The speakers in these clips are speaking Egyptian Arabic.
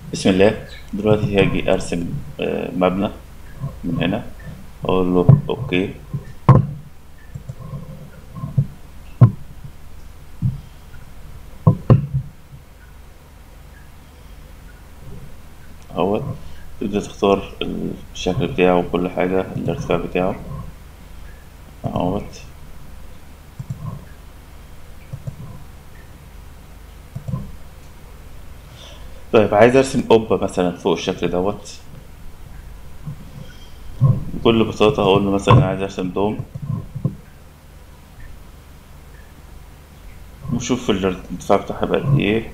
بسم الله دلوقتي هاجي ارسم آه، مبنى من هنا اقول له اوكي اهوت تبدأ تختار الشكل بتاعه وكل حاجة الارتفاع بتاعه اهوت طيب عايز ارسم قبة مثلا فوق الشكل دوت بكل بساطة هقول له مثلا عايز ارسم دوم وشوف الارتفاع بتاعها بقى قد ايه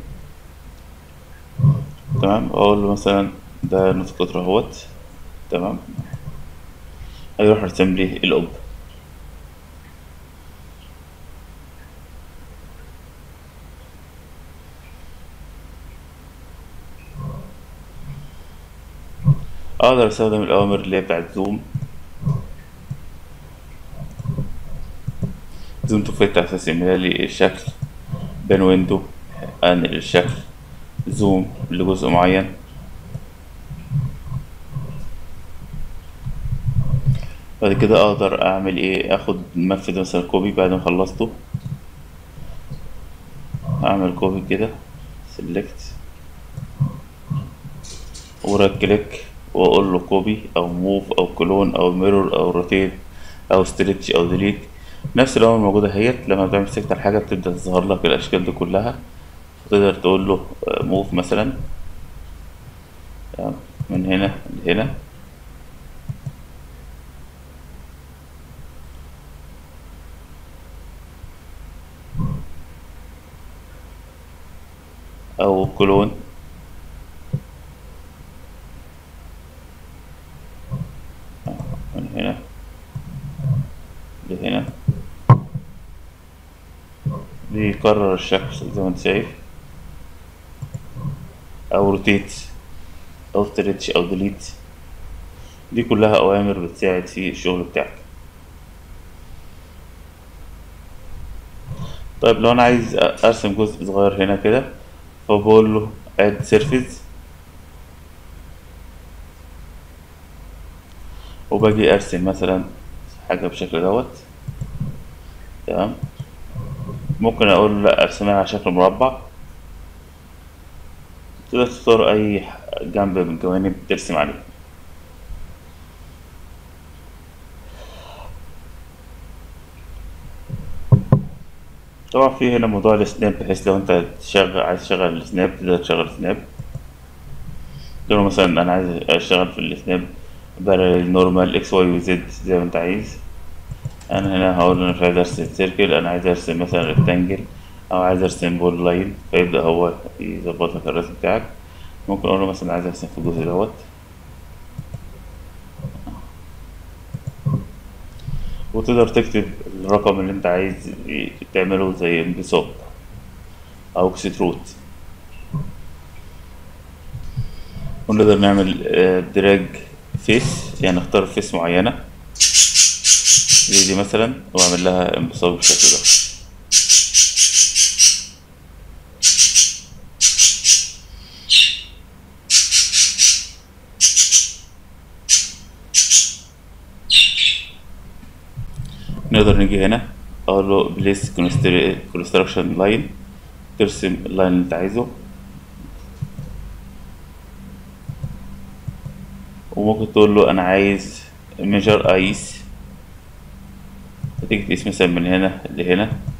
تمام اقول له مثلا ده نص قطر اهوت تمام هيروح يرسم لي القبة اقدر استخدم الاوامر اللي هي بتاعت زوم زوم تو فيت على اساس يعملها لي الشكل بين ويندو انقل الشكل زوم لجزء معين بعد كده اقدر اعمل ايه اخد منفذ مثلا كوبي بعد ما خلصته اعمل كوبي كده سيلكت ورايت كليك واقول له كوبي او موف او كلون او ميرور او روتيت او ستريتش او ديليت نفس الاوامر موجوده اهيت لما بتعمل سيلكت على حاجه بتبدا تظهر لك الاشكال دي كلها فتقدر تقول له موف مثلا تمام، من هنا لهنا او كلون من هنا لهنا بيكرر الشكل زي ما انت شايف او روتيت او ستريتش او ديليت دي كلها اوامر بتساعد في الشغل بتاعك طيب لو انا عايز ارسم جزء صغير هنا كده فبقول له اد سيرفيس وباجي ارسم مثلا حاجة بالشكل دوت تمام ممكن اقول له لا ارسمها على شكل مربع تقدر تختار اي جنب من الجوانب ترسم عليه طبعا في هنا موضوع السناب بحيث لو انت تشغل عايز تشغل السناب تقدر تشغل السناب تقول له مثلا انا عايز اشتغل في السناب بارل نورمال اكس واي وزد زي ما انت عايز انا هنا هقول له انا مش عايز ارسم سيركل انا عايز ارسم مثلا ريكتانجل او عايز ارسم بول لاين فيبدأ هو يظبط لك الرسم بتاعك ممكن اقول له مثلا عايز ارسم في الجزء دوت وتقدر تكتب الرقم اللي انت عايز تعمله زي انبساط او اكسترود ونقدر نعمل دراج فيس يعني اختار فيس معينة زي دي مثلا واعمل لها انبساط بالشكل ده نقدر نيجي هنا اقول له بليس كونستراكشن لاين ترسم اللاين اللي انت عايزه وممكن تقول له انا عايز ميجر ايس هتيجي تقيس مثلا من هنا لهنا